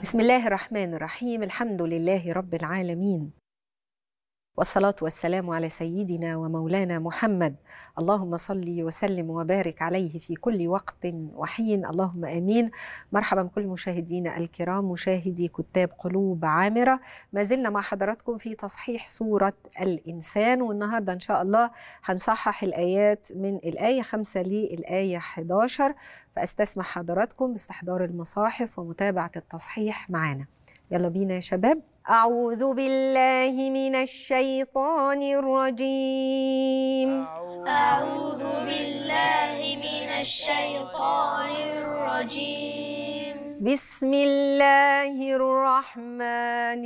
بسم الله الرحمن الرحيم الحمد لله رب العالمين والصلاة والسلام على سيدنا ومولانا محمد اللهم صل وسلم وبارك عليه في كل وقت وحين اللهم امين مرحبا بكل مشاهدينا الكرام مشاهدي كتاب قلوب عامره ما زلنا مع حضراتكم في تصحيح سوره الانسان والنهارده ان شاء الله هنصحح الايات من الايه 5 للايه 11 فاستسمح حضراتكم باستحضار المصاحف ومتابعه التصحيح معنا يلا بينا يا شباب أعوذ بالله من الشيطان الرجيم أعوذ بالله من الشيطان الرجيم بسم الله الرحمن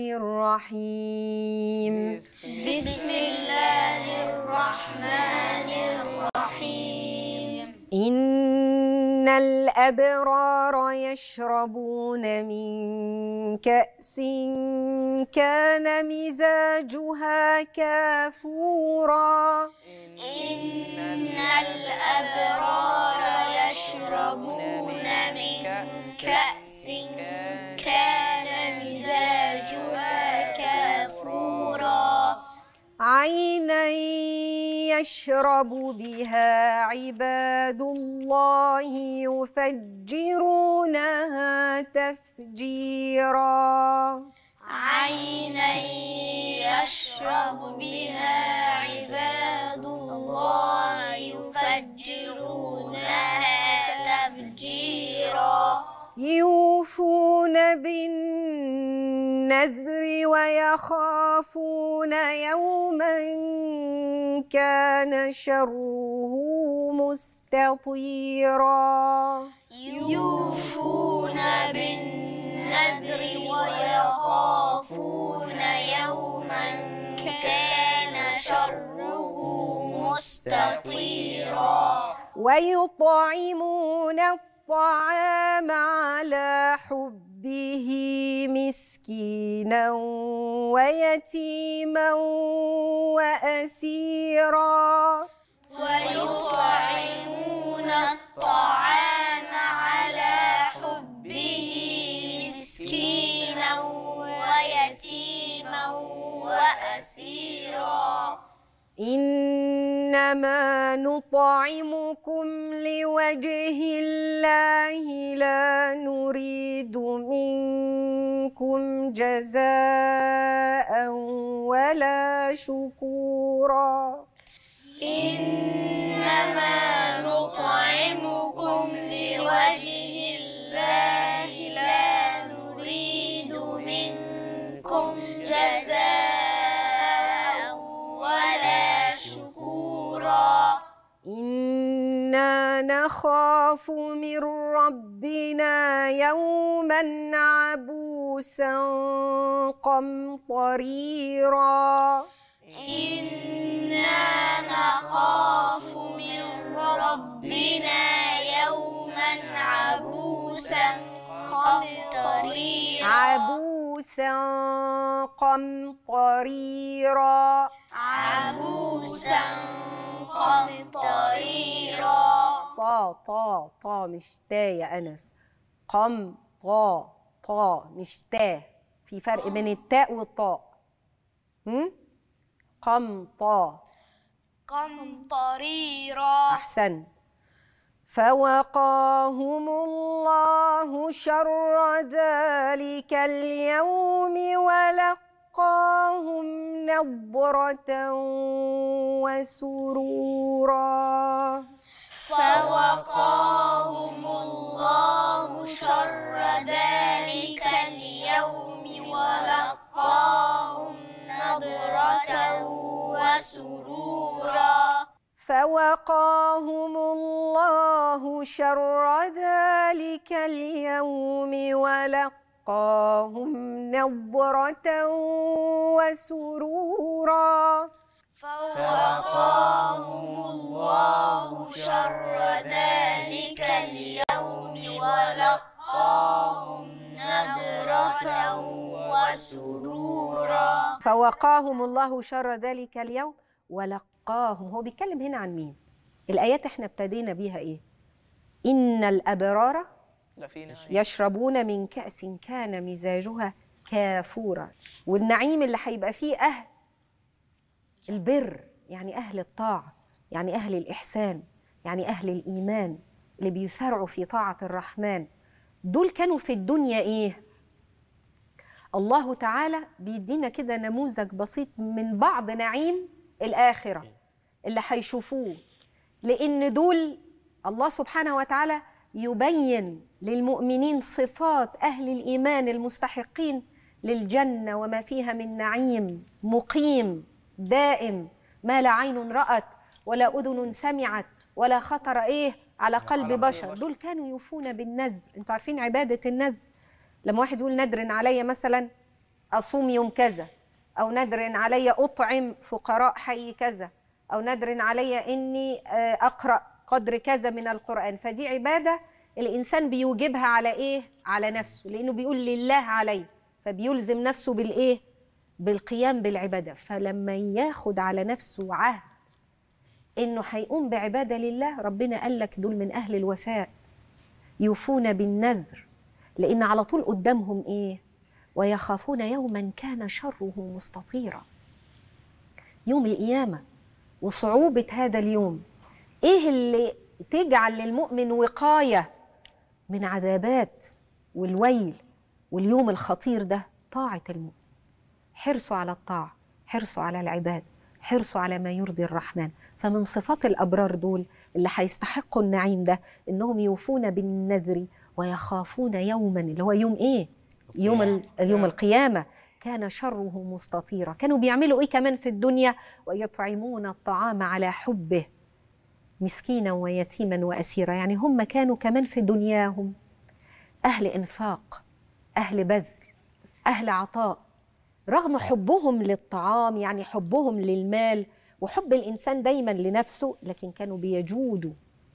الرحيم بسم الله الرحمن الرحيم إن الأبرار يشربون من كأس كان مزاجها كافورا إن الأبرار يشربون من كأس كان مزاجها كافورا عينا يشرب بها عباد الله يفجرونها تفجيرا عينا يشرب بها عباد الله يفجرونها تفجيرا يوفون بالنذر ويخافون يوما كان شره مستطيرا يوفون بالنذر ويخافون يوما كان شره مستطيرا ويطعمون الطعام على حبه مسكينا ويتيما واسيرا ويطعمون الطعام على حبه مسكينا ويتيما واسيرا انما نطعمكم لوجه الله لا نريد منكم جزاء ولا شكورا إنما نطعمكم لوجه الله لا نريد منكم جزاء ولا شكورا انا نخاف من ربنا يوما عبوسا قمطريرا إنا نخاف من ربنا يوما عبوسا قمطريرا عبوسا قمطريرا عبوسا قمطريرا طا طا طا مش تا يا انس قم طا طا مش تا في فرق بين التاء والطاء هم؟ قم طا قمطريرا احسن فوقاهم الله شر ذلك اليوم ولقاهم نضرة وسرورا فوقاهم الله شر ذلك اليوم ولقاهم نضرة وسرورا فوقاهم الله شر ذلك اليوم ولقاهم نضرة وسرورا فوقاهم الله شر ذلك اليوم ولقاهم نضرة وسرورا فوقاهم الله شر ذلك اليوم ولقاهم هو بيتكلم هنا عن مين الآيات احنا ابتدينا بيها ايه إن الأبرار ده في نعيم يشربون من كأس كان مزاجها كافورا والنعيم اللي هيبقى فيه أهل البر يعني أهل الطاعة يعني أهل الإحسان يعني أهل الإيمان اللي بيسارعوا في طاعة الرحمن دول كانوا في الدنيا إيه؟ الله تعالى بيدينا كده نموذج بسيط من بعض نعيم الآخرة اللي هيشوفوه لأن دول الله سبحانه وتعالى يبين للمؤمنين صفات أهل الإيمان المستحقين للجنة وما فيها من نعيم مقيم دائم ما لا عين رأت ولا أذن سمعت ولا خطر إيه على قلب قلب بشر بشر. دول كانوا يوفون بالنذر انتوا عارفين عبادة النذر لما واحد يقول ندر عليا مثلا أصوم يوم كذا أو ندر عليا أطعم فقراء حي كذا أو ندر عليا إني آه، أقرأ قدر كذا من القرآن فدي عبادة الإنسان بيوجبها على إيه؟ على نفسه لأنه بيقول لله علي فبيلزم نفسه بالإيه؟ بالقيام بالعبادة فلما ياخد على نفسه عهد إنه هيقوم بعبادة لله ربنا قال لك دول من أهل الوفاء يوفون بالنذر لأن على طول قدامهم إيه؟ ويخافون يوما كان شره مستطيرا يوم القيامة وصعوبة هذا اليوم إيه اللي تجعل للمؤمن وقاية من عذابات والويل واليوم الخطير ده طاعة المؤمن حرصوا على الطاعة حرصوا على العباد حرصوا على ما يرضي الرحمن فمن صفات الأبرار دول اللي هيستحقوا النعيم ده إنهم يوفون بالنذر ويخافون يوما اللي هو يوم إيه؟ يوم ال- يوم القيامة كان شره مستطيرا كانوا بيعملوا إيه كمان في الدنيا ويطعمون الطعام على حبه مسكينا ويتيما وأسيرا يعني هم كانوا كمان في دنياهم أهل إنفاق أهل بذل أهل عطاء رغم حبهم للطعام يعني حبهم للمال وحب الإنسان دايما لنفسه لكن كانوا بيجودوا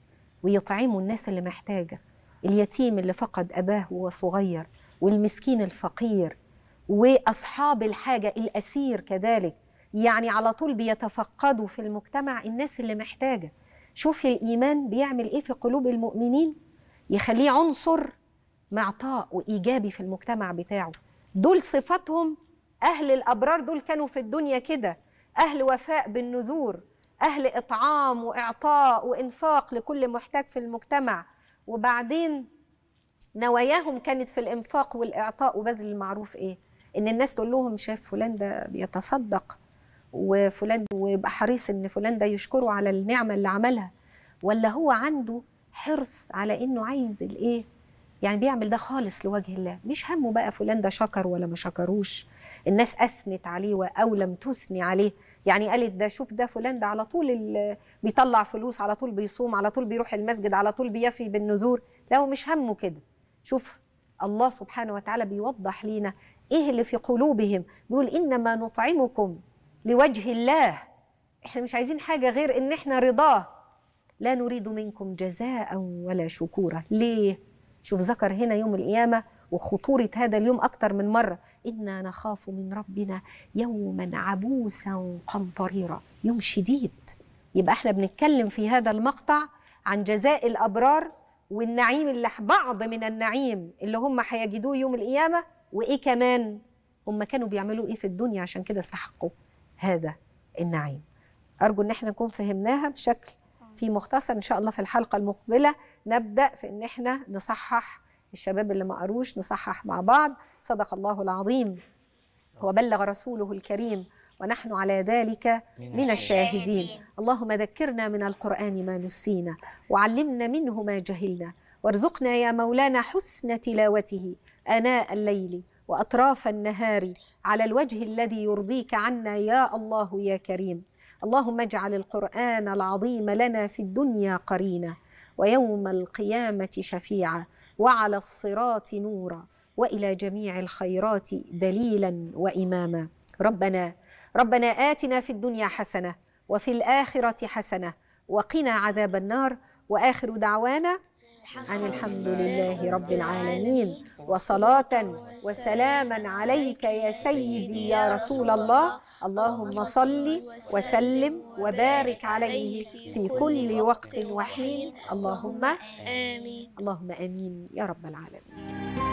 ويطعموا الناس اللي محتاجة اليتيم اللي فقد أباه وهو صغير والمسكين الفقير وأصحاب الحاجة الأسير كذلك يعني على طول بيتفقدوا في المجتمع الناس اللي محتاجة شوف الإيمان بيعمل إيه في قلوب المؤمنين يخليه عنصر معطاء وإيجابي في المجتمع بتاعه دول صفاتهم أهل الأبرار دول كانوا في الدنيا كده أهل وفاء بالنذور أهل إطعام وإعطاء وإنفاق لكل محتاج في المجتمع وبعدين نواياهم كانت في الإنفاق والإعطاء وبذل المعروف إيه إن الناس تقول لهم شاف فلان ده بيتصدق وفلان ويبقى حريص إن فلان ده يشكره على النعمة اللي عملها ولا هو عنده حرص على إنه عايز الإيه يعني بيعمل ده خالص لوجه الله مش همه بقى فلان ده شكر ولا ما شكروش الناس اثنت عليه او لم تثني عليه يعني قالت ده شوف ده فلان ده على طول ال- بيطلع فلوس على طول بيصوم على طول بيروح المسجد على طول بيفي بالنذور لا هو مش همه كده شوف الله سبحانه وتعالى بيوضح لينا ايه اللي في قلوبهم بيقول انما نطعمكم لوجه الله احنا مش عايزين حاجه غير ان احنا رضاه لا نريد منكم جزاء ولا شكورا ليه شوف ذكر هنا يوم القيامة وخطورة هذا اليوم أكتر من مرة إنا نخاف من ربنا يوما عبوسا قمطريرا يوم شديد يبقى احنا بنتكلم في هذا المقطع عن جزاء الأبرار والنعيم اللي بعض من النعيم اللي هم هيجدوه يوم القيامة وإيه كمان هم كانوا بيعملوا إيه في الدنيا عشان كده استحقوا هذا النعيم أرجو إن احنا نكون فهمناها بشكل في مختصر إن شاء الله في الحلقة المقبلة نبدا في ان احنا نصحح الشباب اللي ما قروش نصحح مع بعض صدق الله العظيم وبلغ رسوله الكريم ونحن على ذلك من الشاهدين اللهم ذكرنا من القران ما نسينا وعلمنا منه ما جهلنا وارزقنا يا مولانا حسن تلاوته اناء الليل واطراف النهار على الوجه الذي يرضيك عنا يا الله يا كريم اللهم اجعل القران العظيم لنا في الدنيا قرينا ويوم القيامة شفيعا وعلى الصراط نورا وإلى جميع الخيرات دليلا وإماما ربنا ربنا آتنا في الدنيا حسنة وفي الآخرة حسنة وقنا عذاب النار وآخر دعوانا عن الحمد لله رب العالمين وصلاة وسلاما عليك يا سيدي يا رسول الله اللهم صل وسلم وبارك عليه في كل وقت وحين اللهم آمين اللهم امين يا رب العالمين